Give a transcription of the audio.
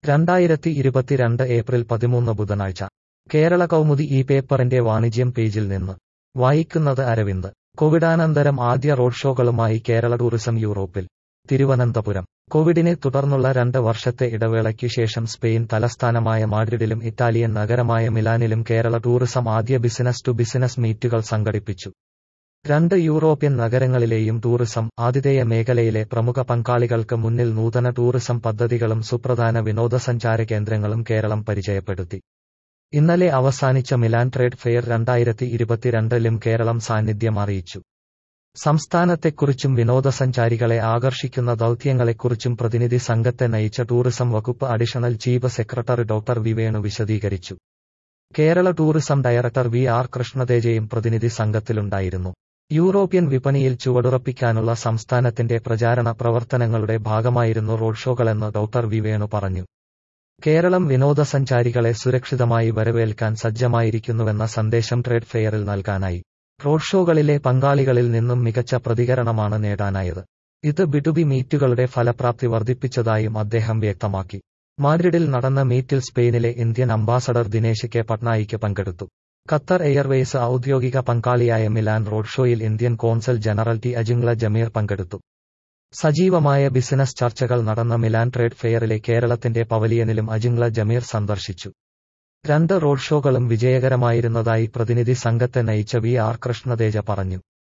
രണ്ടായിരത്തി ഇരുപത്തിരണ്ട് ഏപ്രിൽ പതിമൂന്ന് ബുധനാഴ്ച കേരള കൗമുദി ഈ പേപ്പറിന്റെ വാണിജ്യം പേജിൽ നിന്ന് വായിക്കുന്നത് അരവിന്ദ് കോവിഡാനന്തരം ആദ്യ റോഡ് ഷോകളുമായി കേരള ടൂറിസം യൂറോപ്പിൽ തിരുവനന്തപുരം കോവിഡിനെ തുടർന്നുള്ള രണ്ട് വർഷത്തെ ഇടവേളയ്ക്കു ശേഷം സ്പെയിൻ തലസ്ഥാനമായ മാഡ്രിഡിലും ഇറ്റാലിയൻ നഗരമായ മിലാനിലും കേരള ടൂറിസം ആദ്യ ബിസിനസ് ടു ബിസിനസ് മീറ്റുകൾ സംഘടിപ്പിച്ചു രണ്ട് യൂറോപ്യൻ നഗരങ്ങളിലെയും ടൂറിസം ആതിഥേയ മേഖലയിലെ പ്രമുഖ പങ്കാളികൾക്ക് മുന്നിൽ നൂതന ടൂറിസം പദ്ധതികളും സുപ്രധാന വിനോദസഞ്ചാര കേന്ദ്രങ്ങളും കേരളം പരിചയപ്പെടുത്തി ഇന്നലെ അവസാനിച്ച മിലാൻ ട്രേഡ് ഫെയർ രണ്ടായിരത്തി ഇരുപത്തിരണ്ടിലും കേരളം സാന്നിധ്യം അറിയിച്ചു സംസ്ഥാനത്തെക്കുറിച്ചും വിനോദസഞ്ചാരികളെ ആകർഷിക്കുന്ന ദൗത്യങ്ങളെക്കുറിച്ചും പ്രതിനിധി സംഘത്തെ നയിച്ച ടൂറിസം വകുപ്പ് additional chief secretary doctor V Venu വിശദീകരിച്ചു Kerala tourism director V R കൃഷ്ണതേജയും പ്രതിനിധി സംഘത്തിലുണ്ടായിരുന്നു യൂറോപ്യൻ വിപണിയിൽ ചുവടുറപ്പിക്കാനുള്ള സംസ്ഥാനത്തിന്റെ പ്രചാരണ പ്രവർത്തനങ്ങളുടെ ഭാഗമായിരുന്നു റോഡ് ഷോകളെന്ന് ഡോക്ടർ വി വേണു പറഞ്ഞു കേരളം വിനോദസഞ്ചാരികളെ സുരക്ഷിതമായി വരവേൽക്കാൻ സജ്ജമായിരിക്കുന്നുവെന്ന സന്ദേശം ട്രേഡ് ഫെയറിൽ നൽകാനായി റോഡ് ഷോകളിലെ പങ്കാളികളിൽ നിന്നും മികച്ച പ്രതികരണമാണ് നേടാനായത് ഇത് ബിടുബി മീറ്റുകളുടെ ഫലപ്രാപ്തി വർദ്ധിപ്പിച്ചതായും അദ്ദേഹം വ്യക്തമാക്കി മാഡ്രിഡിൽ നടന്ന മീറ്റിൽ സ്പെയിനിലെ Indian ambassador Dinesh K Patnaik പങ്കെടുത്തു ഖത്തർ എയർവേസ് ഔദ്യോഗിക പങ്കാളിയായ മിലാൻ റോഡ് ഷോയിൽ Indian consul general T Ajingla Jamir പങ്കെടുത്തു സജീവമായ ബിസിനസ് ചർച്ചകൾ നടന്ന മിലാൻ ട്രേഡ് ഫെയറിലെ കേരളത്തിന്റെ പവലിയനിലും അജിംഗ്ല ജമീർ സന്ദർശിച്ചു രണ്ട് റോഡ് ഷോകളും വിജയകരമായിരുന്നതായി പ്രതിനിധി സംഘത്തെ നയിച്ച വി ആർ കൃഷ്ണതേജ പറഞ്ഞു